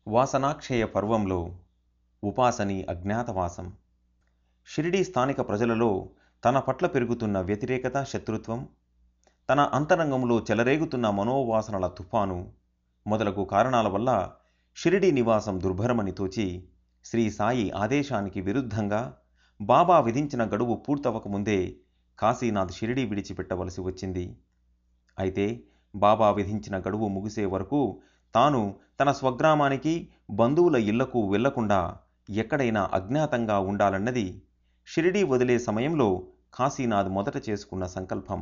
వాసనాక్షయ పర్వంలో ఉపాసని అజ్ఞాతవాసం షిరిడీ స్థానిక ప్రజలలో తన పట్ల పెరుగుతున్న వ్యతిరేకత శత్రుత్వం తన అంతరంగంలో చెలరేగుతున్న మనోవాసనల తుఫాను మొదలగు కారణాల వల్ల షిరిడీ నివాసం దుర్భరమని తోచి శ్రీ సాయి ఆదేశానికి విరుద్ధంగా బాబా విధించిన గడువు పూర్తవకముందే కాశీనాథ్ షిరిడీ విడిచిపెట్టవలసి వచ్చింది అయితే బాబా విధించిన గడువు ముగిసే వరకు తాను తన స్వగ్రామానికి బంధువుల ఇళ్లకు వెళ్లకుండా ఎక్కడైనా అజ్ఞాతంగా ఉండాలన్నది షిరిడీ వదిలే సమయంలో కాశీనాథ్ మొదట చేసుకున్న సంకల్పం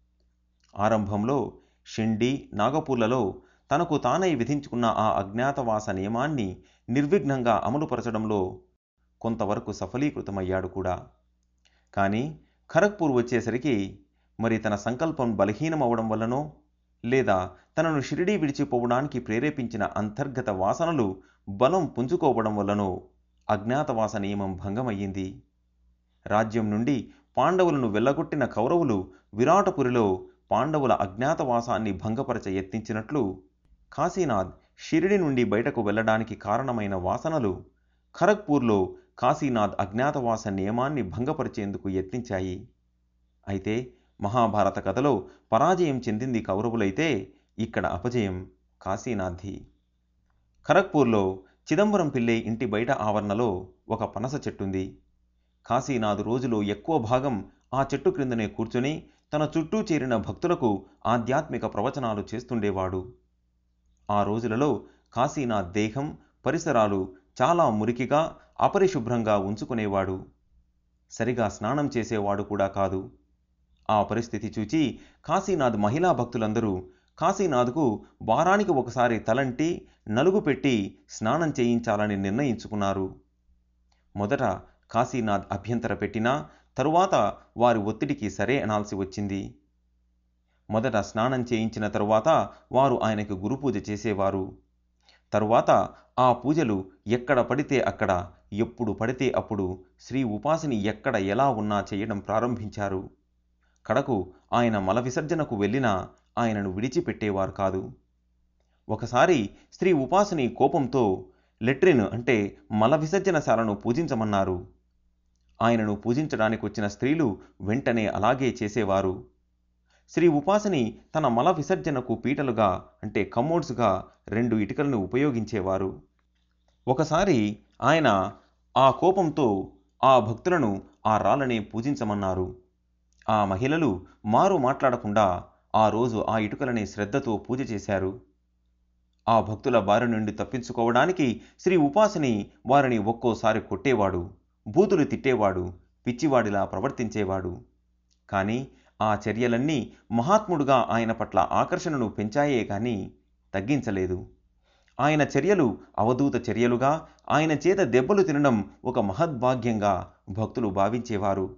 ఆరంభంలో షిండి నాగపూర్లలో తనకు తానై విధించుకున్న ఆ అజ్ఞాతవాస నియమాన్ని నిర్విఘ్నంగా అమలుపరచడంలో కొంతవరకు సఫలీకృతమయ్యాడు కూడా కానీ ఖరగ్పూర్ వచ్చేసరికి మరి తన సంకల్పం బలహీనమవడం వల్లనో లేదా తనను షిరిడీ విడిచిపోవడానికి ప్రేరేపించిన అంతర్గత వాసనలు బలం పుంజుకోవడం వల్లనో అజ్ఞాతవాస నియమం భంగమయ్యింది రాజ్యం నుండి పాండవులను వెళ్ళగొట్టిన కౌరవులు విరాటపురిలో పాండవుల అజ్ఞాతవాసాన్ని భంగపరచ యత్నించినట్లు కాశీనాథ్ షిరిడి నుండి బయటకు వెళ్ళడానికి కారణమైన వాసనలు ఖరగ్పూర్లో కాశీనాథ్ అజ్ఞాతవాస నియమాన్ని భంగపరిచేందుకు యత్నించాయి అయితే మహాభారత కథలో పరాజయం చెందింది కౌరవులైతే ఇక్కడ అపజయం కాశీనాథ్ది ఖరగ్పూర్లో చిదంబరం పిల్లే ఇంటి బయట ఆవరణలో ఒక పనస చెట్టుంది కాశీనాథ్ రోజులో ఎక్కువ భాగం ఆ చెట్టు క్రిందనే కూర్చుని తన చుట్టూ చేరిన భక్తులకు ఆధ్యాత్మిక ప్రవచనాలు చేస్తుండేవాడు ఆ రోజులలో కాశీనాథ్ దేహం పరిసరాలు చాలా మురికిగా అపరిశుభ్రంగా ఉంచుకునేవాడు సరిగా స్నానం చేసేవాడు కూడా కాదు ఆ పరిస్థితి చూచి కాశీనాథ్ మహిళా భక్తులందరూ కాశీనాథ్కు వారానికి ఒకసారి తలంటి నలుగు పెట్టి స్నానం చేయించాలని నిర్ణయించుకున్నారు మొదట కాశీనాథ్ అభ్యంతర పెట్టినా తరువాత వారి ఒత్తిడికి సరే అనాల్సి వచ్చింది మొదట స్నానం చేయించిన తరువాత వారు ఆయనకు గురుపూజ చేసేవారు తరువాత ఆ పూజలు ఎక్కడ పడితే అక్కడ ఎప్పుడు పడితే అప్పుడు శ్రీ ఉపాసిని ఎక్కడ ఎలా ఉన్నా చేయడం ప్రారంభించారు కడకు ఆయన మల విసర్జనకు వెళ్ళినా ఆయనను విడిచిపెట్టేవారు కాదు ఒకసారి స్త్రీ ఉపాసిని కోపంతో లెట్రిన్ అంటే మల విసర్జనశాలను పూజించమన్నారు ఆయనను పూజించడానికి వచ్చిన స్త్రీలు వెంటనే అలాగే చేసేవారు శ్రీ ఉపాసిని తన మల విసర్జనకు పీటలుగా అంటే కమ్మోడ్స్గా రెండు ఇటుకలను ఉపయోగించేవారు ఒకసారి ఆయన ఆ కోపంతో ఆ భక్తులను ఆ రాళ్ళనే పూజించమన్నారు ఆ మహిళలు మారు మాట్లాడకుండా ఆ రోజు ఆ ఇటుకలని శ్రద్ధతో పూజ చేశారు ఆ భక్తుల బారి నుండి తప్పించుకోవడానికి శ్రీ ఉపాసిని వారిని ఒక్కోసారి కొట్టేవాడు బూతులు తిట్టేవాడు పిచ్చివాడిలా ప్రవర్తించేవాడు కానీ ఆ చర్యలన్నీ మహాత్ముడుగా ఆయన పట్ల ఆకర్షణను పెంచాయే కానీ తగ్గించలేదు ఆయన చర్యలు అవధూత చర్యలుగా ఆయన చేత దెబ్బలు తినడం ఒక మహద్భాగ్యంగా భక్తులు భావించేవారు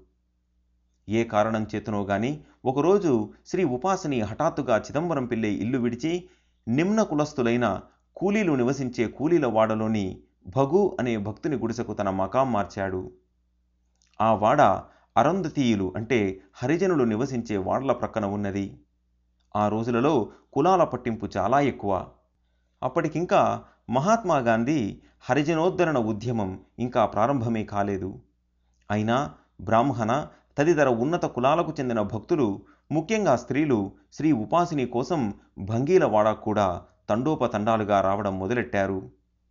ఏ కారణం చేతనో గాని ఒకరోజు శ్రీ ఉపాసిని హఠాత్తుగా చిదంబరం పిల్లే ఇల్లు విడిచి నిమ్న కులస్థులైన కూలీలు నివసించే కూలీల వాడలోని భగు అనే భక్తుని గుడిసెకు తన మకాం మార్చాడు ఆ వాడ అరంధతీయులు అంటే హరిజనులు నివసించే వాడల ప్రక్కన ఉన్నది ఆ రోజులలో కులాల పట్టింపు చాలా ఎక్కువ అప్పటికింకా మహాత్మా గాంధీ హరిజనోద్ధరణ ఉద్యమం ఇంకా ప్రారంభమే కాలేదు అయినా బ్రాహ్మణ తదితర ఉన్నత కులాలకు చెందిన భక్తులు ముఖ్యంగా స్త్రీలు శ్రీ ఉపాసిని కోసం భంగీలవాడ కూడా తండోపతండాలుగా రావడం మొదలెట్టారు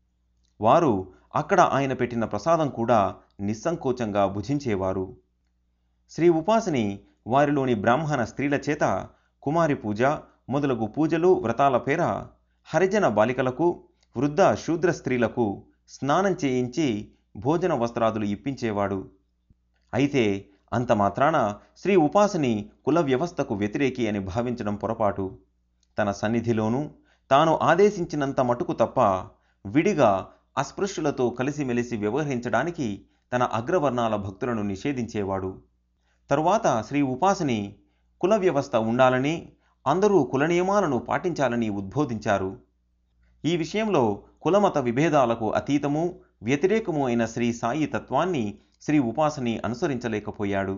వారు అక్కడ ఆయన పెట్టిన ప్రసాదం కూడా నిస్సంకోచంగా భుజించేవారు శ్రీ ఉపాసిని వారిలోని బ్రాహ్మణ స్త్రీల చేత కుమారి పూజ మొదలగు పూజలు వ్రతాల పేర హరిజన బాలికలకు వృద్ధ శూద్ర స్త్రీలకు స్నానం చేయించి భోజన వస్త్రాదులు ఇప్పించేవాడు అయితే అంత మాత్రాన శ్రీ ఉపాసిని కుల వ్యవస్థకు వ్యతిరేకి అని భావించడం పొరపాటు తన సన్నిధిలోనూ తాను ఆదేశించినంత మటుకు తప్ప విడిగా అస్పృశ్యులతో కలిసిమెలిసి వ్యవహరించడానికి తన అగ్రవర్ణాల భక్తులను నిషేధించేవాడు తరువాత శ్రీ ఉపాసిని కుల వ్యవస్థ ఉండాలని అందరూ కుల నియమాలను పాటించాలని ఉద్బోధించారు ఈ విషయంలో కులమత విభేదాలకు అతీతము వ్యతిరేకము అయిన శ్రీ సాయి తత్వాన్ని శ్రీ ఉపాసిని అనుసరించలేకపోయాడు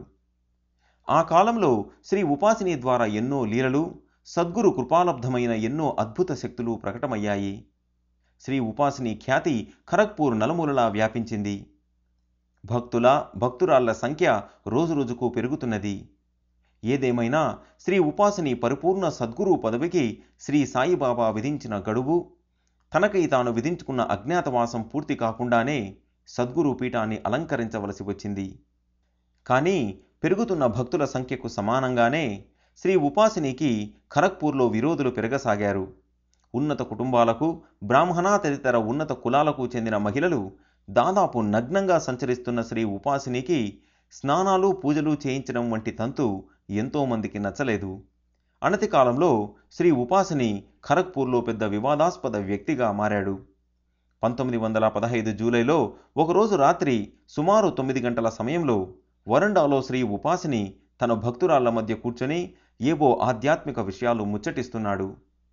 ఆ కాలంలో శ్రీ ఉపాసిని ద్వారా ఎన్నో లీలలు సద్గురు కృపాలబ్ధమైన ఎన్నో అద్భుత శక్తులు ప్రకటమయ్యాయి శ్రీ ఉపాసిని ఖ్యాతి ఖరగ్పూర్ నలుమూలలా వ్యాపించింది భక్తుల భక్తురాళ్ల సంఖ్య రోజురోజుకు పెరుగుతున్నది ఏదేమైనా శ్రీ ఉపాసిని పరిపూర్ణ సద్గురు పదవికి శ్రీ సాయిబాబా విధించిన గడువు తనకై తాను విధించుకున్న అజ్ఞాతవాసం పూర్తి కాకుండానే సద్గురు పీఠాన్ని అలంకరించవలసి వచ్చింది కానీ పెరుగుతున్న భక్తుల సంఖ్యకు సమానంగానే శ్రీ ఉపాసినికి ఖరగ్పూర్లో విరోధులు పెరగసాగారు ఉన్నత కుటుంబాలకు బ్రాహ్మణ తదితర ఉన్నత కులాలకు చెందిన మహిళలు దాదాపు నగ్నంగా సంచరిస్తున్న శ్రీ ఉపాసినికి స్నానాలు పూజలు చేయించడం వంటి తంతు ఎంతోమందికి నచ్చలేదు అనతి కాలంలో శ్రీ ఉపాసిని ఖరగ్పూర్లో పెద్ద వివాదాస్పద వ్యక్తిగా మారాడు పంతొమ్మిది వందల పదహైదు జూలైలో ఒకరోజు రాత్రి సుమారు తొమ్మిది గంటల సమయంలో వరండాలో శ్రీ ఉపాసిని తన భక్తురాళ్ల మధ్య కూర్చొని ఏవో ఆధ్యాత్మిక విషయాలు ముచ్చటిస్తున్నాడు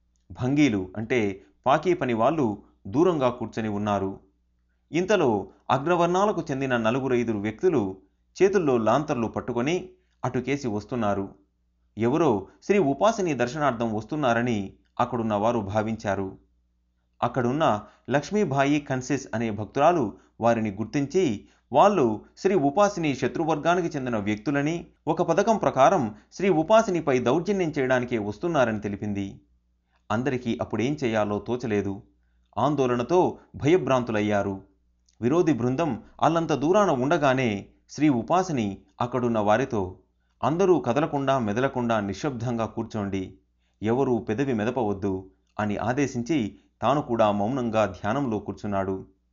భంగీలు అంటే పాకీ పని వాళ్ళు దూరంగా కూర్చొని ఉన్నారు ఇంతలో అగ్రవర్ణాలకు చెందిన నలుగురైదురు వ్యక్తులు చేతుల్లో లాంతర్లు పట్టుకొని అటుకేసి వస్తున్నారు ఎవరో శ్రీ ఉపాసిని దర్శనార్థం వస్తున్నారని అక్కడున్న వారు భావించారు అక్కడున్న లక్ష్మీబాయి కన్సిస్ అనే భక్తురాలు వారిని గుర్తించి వాళ్ళు శ్రీ ఉపాసిని శత్రువర్గానికి చెందిన వ్యక్తులని ఒక పథకం ప్రకారం శ్రీ ఉపాసినిపై దౌర్జన్యం చేయడానికే వస్తున్నారని తెలిపింది అందరికీ అప్పుడేం చేయాలో తోచలేదు ఆందోళనతో భయభ్రాంతులయ్యారు విరోధి బృందం అల్లంత దూరాన ఉండగానే శ్రీ ఉపాసిని అక్కడున్న వారితో అందరూ కదలకుండా మెదలకుండా నిశ్శబ్దంగా కూర్చోండి ఎవరూ పెదవి మెదపవద్దు అని ఆదేశించి తాను కూడా మౌనంగా ధ్యానంలో కూర్చున్నాడు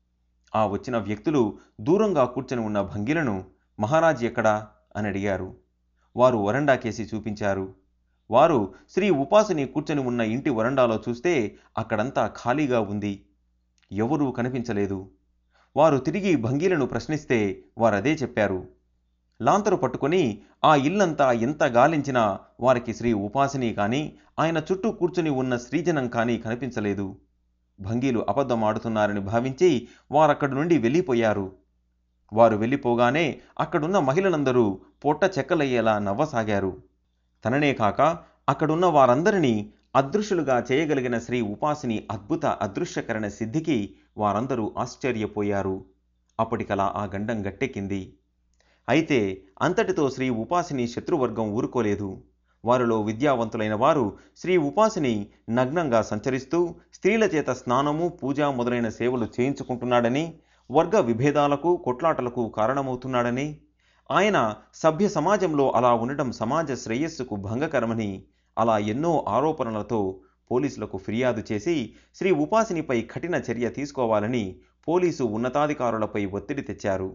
ఆ వచ్చిన వ్యక్తులు దూరంగా కూర్చొని ఉన్న భంగిలను మహారాజ్ ఎక్కడా అని అడిగారు వారు వరండా కేసి చూపించారు వారు శ్రీ ఉపాసిని కూర్చొని ఉన్న ఇంటి వరండాలో చూస్తే అక్కడంతా ఖాళీగా ఉంది ఎవరూ కనిపించలేదు వారు తిరిగి భంగీలను ప్రశ్నిస్తే వారదే చెప్పారు లాంతరు పట్టుకొని ఆ ఇల్లంతా ఎంత గాలించినా వారికి శ్రీ ఉపాసిని కానీ ఆయన చుట్టూ కూర్చుని ఉన్న శ్రీజనం కానీ కనిపించలేదు భంగీలు అబద్ధం ఆడుతున్నారని భావించి వారక్కడి నుండి వెళ్ళిపోయారు వారు వెళ్ళిపోగానే అక్కడున్న మహిళలందరూ పొట్ట చెక్కలయ్యేలా నవ్వసాగారు తననే కాక అక్కడున్న వారందరినీ అదృశ్యులుగా చేయగలిగిన శ్రీ ఉపాసిని అద్భుత అదృశ్యకరణ సిద్ధికి వారందరూ ఆశ్చర్యపోయారు అప్పటికలా ఆ గండం గట్టెక్కింది అయితే అంతటితో శ్రీ ఉపాసిని శత్రువర్గం ఊరుకోలేదు వారిలో విద్యావంతులైన వారు శ్రీ ఉపాసిని నగ్నంగా సంచరిస్తూ స్త్రీల చేత స్నానము పూజ మొదలైన సేవలు చేయించుకుంటున్నాడని వర్గ విభేదాలకు కొట్లాటలకు కారణమవుతున్నాడని ఆయన సభ్య సమాజంలో అలా ఉండటం సమాజ శ్రేయస్సుకు భంగకరమని అలా ఎన్నో ఆరోపణలతో పోలీసులకు ఫిర్యాదు చేసి శ్రీ ఉపాసినిపై కఠిన చర్య తీసుకోవాలని పోలీసు ఉన్నతాధికారులపై ఒత్తిడి తెచ్చారు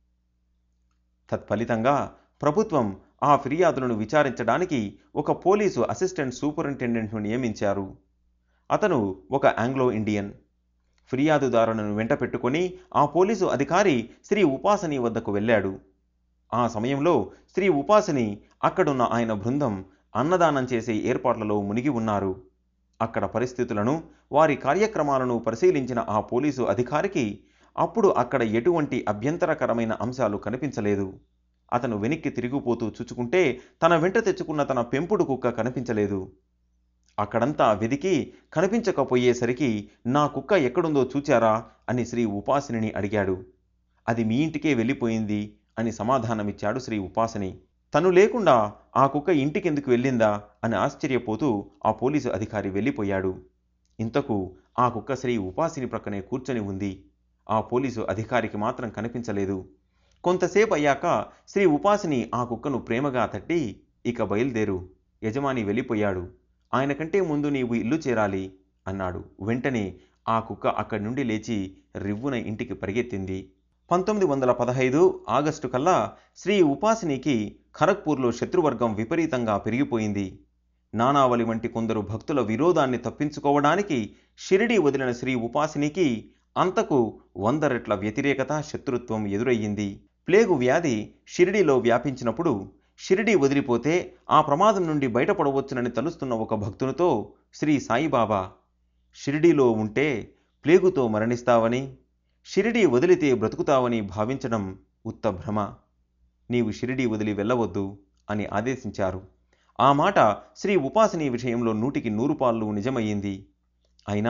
తత్ఫలితంగా ప్రభుత్వం ఆ ఫిర్యాదులను విచారించడానికి ఒక పోలీసు అసిస్టెంట్ సూపరింటెండెంట్ను నియమించారు అతను ఒక ఆంగ్లో ఇండియన్ ఫిర్యాదుదారులను వెంట పెట్టుకొని ఆ పోలీసు అధికారి శ్రీ ఉపాసని వద్దకు వెళ్ళాడు ఆ సమయంలో శ్రీ ఉపాసని అక్కడున్న ఆయన బృందం అన్నదానం చేసే ఏర్పాట్లలో మునిగి ఉన్నారు అక్కడ పరిస్థితులను వారి కార్యక్రమాలను పరిశీలించిన ఆ పోలీసు అధికారికి అప్పుడు అక్కడ ఎటువంటి అభ్యంతరకరమైన అంశాలు కనిపించలేదు అతను వెనక్కి తిరిగిపోతూ చూచుకుంటే తన వెంట తెచ్చుకున్న తన పెంపుడు కుక్క కనిపించలేదు అక్కడంతా వెదికి కనిపించకపోయేసరికి నా కుక్క ఎక్కడుందో చూచారా అని శ్రీ ఉపాసిని అడిగాడు అది మీ ఇంటికే వెళ్ళిపోయింది అని సమాధానమిచ్చాడు శ్రీ ఉపాసిని తను లేకుండా ఆ కుక్క ఇంటికెందుకు వెళ్ళిందా అని ఆశ్చర్యపోతూ ఆ పోలీసు అధికారి వెళ్ళిపోయాడు ఇంతకు ఆ కుక్క శ్రీ ఉపాసిని ప్రక్కనే కూర్చొని ఉంది ఆ పోలీసు అధికారికి మాత్రం కనిపించలేదు కొంతసేపు అయ్యాక శ్రీ ఉపాసిని ఆ కుక్కను ప్రేమగా తట్టి ఇక బయలుదేరు యజమాని వెళ్ళిపోయాడు ఆయన కంటే ముందు నీవు ఇల్లు చేరాలి అన్నాడు వెంటనే ఆ కుక్క అక్కడి నుండి లేచి రివ్వున ఇంటికి పరిగెత్తింది పంతొమ్మిది వందల పదహైదు ఆగస్టు కల్లా శ్రీ ఉపాసినికి ఖరగ్పూర్లో శత్రువర్గం విపరీతంగా పెరిగిపోయింది నానావళి వంటి కొందరు భక్తుల విరోధాన్ని తప్పించుకోవడానికి షిరిడి వదిలిన శ్రీ ఉపాసినికి అంతకు వంద రెట్ల వ్యతిరేకత శత్రుత్వం ఎదురయ్యింది ప్లేగు వ్యాధి షిరిడిలో వ్యాపించినప్పుడు షిరిడి వదిలిపోతే ఆ ప్రమాదం నుండి బయటపడవచ్చునని తలుస్తున్న ఒక భక్తునితో శ్రీ సాయిబాబా షిరిడీలో ఉంటే ప్లేగుతో మరణిస్తావని షిరిడి వదిలితే బ్రతుకుతావని భావించడం ఉత్త భ్రమ నీవు షిరిడి వదిలి వెళ్ళవద్దు అని ఆదేశించారు ఆ మాట శ్రీ ఉపాసని విషయంలో నూటికి నూరు పాళ్ళు నిజమయ్యింది అయినా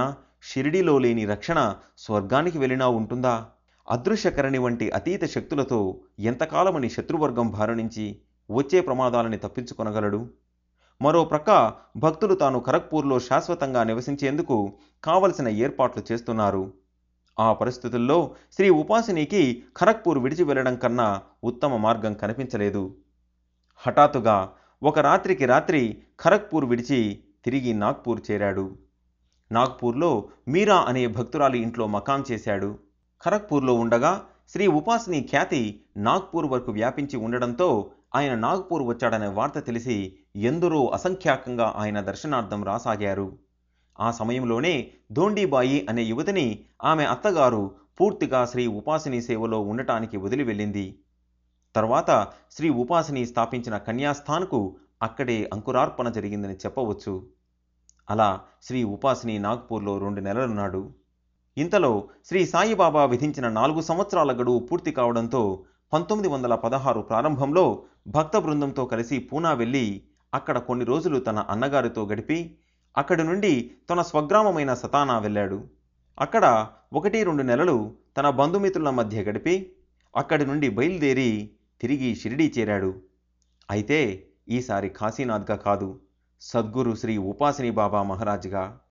షిరిడీలో లేని రక్షణ స్వర్గానికి వెళ్ళినా ఉంటుందా అదృశ్యకరణి వంటి అతీత శక్తులతో ఎంతకాలమని శత్రువర్గం బారి నుంచి వచ్చే ప్రమాదాలని తప్పించుకొనగలడు మరో ప్రక్క భక్తులు తాను ఖరగ్పూర్లో శాశ్వతంగా నివసించేందుకు కావలసిన ఏర్పాట్లు చేస్తున్నారు ఆ పరిస్థితుల్లో శ్రీ ఉపాసినికి ఖరగ్పూర్ విడిచి వెళ్ళడం కన్నా ఉత్తమ మార్గం కనిపించలేదు హఠాత్తుగా ఒక రాత్రికి రాత్రి ఖరగ్పూర్ విడిచి తిరిగి నాగ్పూర్ చేరాడు నాగ్పూర్లో మీరా అనే భక్తురాలి ఇంట్లో మకాం చేశాడు ఖరగ్పూర్లో ఉండగా శ్రీ ఉపాసిని ఖ్యాతి నాగ్పూర్ వరకు వ్యాపించి ఉండడంతో ఆయన నాగ్పూర్ వచ్చాడనే వార్త తెలిసి ఎందరో అసంఖ్యాకంగా ఆయన దర్శనార్థం రాసాగారు ఆ సమయంలోనే ధోండీబాయి అనే యువతిని ఆమె అత్తగారు పూర్తిగా శ్రీ ఉపాసిని సేవలో ఉండటానికి వదిలి వెళ్ళింది తర్వాత శ్రీ ఉపాసిని స్థాపించిన కన్యాస్థాన్కు అక్కడే అంకురార్పణ జరిగిందని చెప్పవచ్చు అలా శ్రీ ఉపాసిని నాగ్పూర్లో రెండు నెలలున్నాడు ఇంతలో శ్రీ సాయిబాబా విధించిన నాలుగు సంవత్సరాల గడువు పూర్తి కావడంతో పంతొమ్మిది వందల పదహారు ప్రారంభంలో భక్త బృందంతో కలిసి పూనా వెళ్ళి అక్కడ కొన్ని రోజులు తన అన్నగారితో గడిపి అక్కడి నుండి తన స్వగ్రామమైన సతానా వెళ్ళాడు అక్కడ ఒకటి రెండు నెలలు తన బంధుమిత్రుల మధ్య గడిపి అక్కడి నుండి బయలుదేరి తిరిగి షిరిడీ చేరాడు అయితే ఈసారి కాశీనాథ్గా కాదు సద్గురు శ్రీ ఉపాసిని బాబా మహారాజ్గా